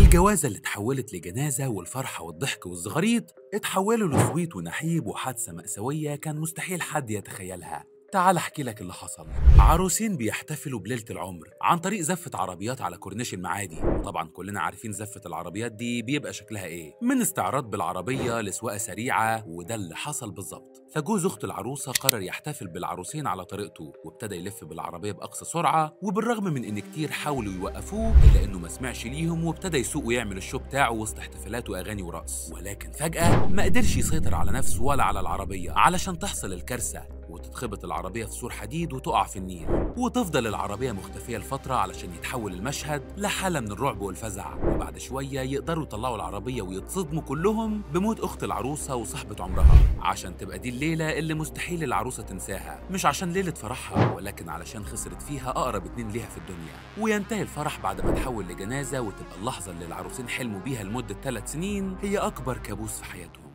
الجوازة اللي اتحولت لجنازة والفرحة والضحك والزغاريط اتحولوا لصويت ونحيب وحادثة مأساوية كان مستحيل حد يتخيلها تعال احكي لك اللي حصل عروسين بيحتفلوا بليله العمر عن طريق زفه عربيات على كورنيش المعادي طبعا كلنا عارفين زفه العربيات دي بيبقى شكلها ايه من استعراض بالعربيه لسواقه سريعه وده اللي حصل بالظبط فجوز اخت العروسه قرر يحتفل بالعروسين على طريقته وابتدى يلف بالعربيه باقصى سرعه وبالرغم من ان كتير حاولوا يوقفوه الا انه ما سمعش ليهم وابتدى يسوق ويعمل الشو بتاعه وسط احتفالات واغاني ورقص ولكن فجاه ما قدرش يسيطر على نفسه ولا على العربيه علشان تحصل الكارثه وتتخبط العربية في سور حديد وتقع في النيل وتفضل العربية مختفية لفترة علشان يتحول المشهد لحالة من الرعب والفزع وبعد شوية يقدروا يطلعوا العربية ويتصدموا كلهم بموت أخت العروسة وصاحبة عمرها عشان تبقى دي الليلة اللي مستحيل العروسة تنساها مش عشان ليلة فرحها ولكن علشان خسرت فيها أقرب اتنين ليها في الدنيا وينتهي الفرح بعد ما تحول لجنازة وتبقى اللحظة اللي العروسين حلموا بيها لمدة ثلاث سنين هي أكبر كابوس في حياتهم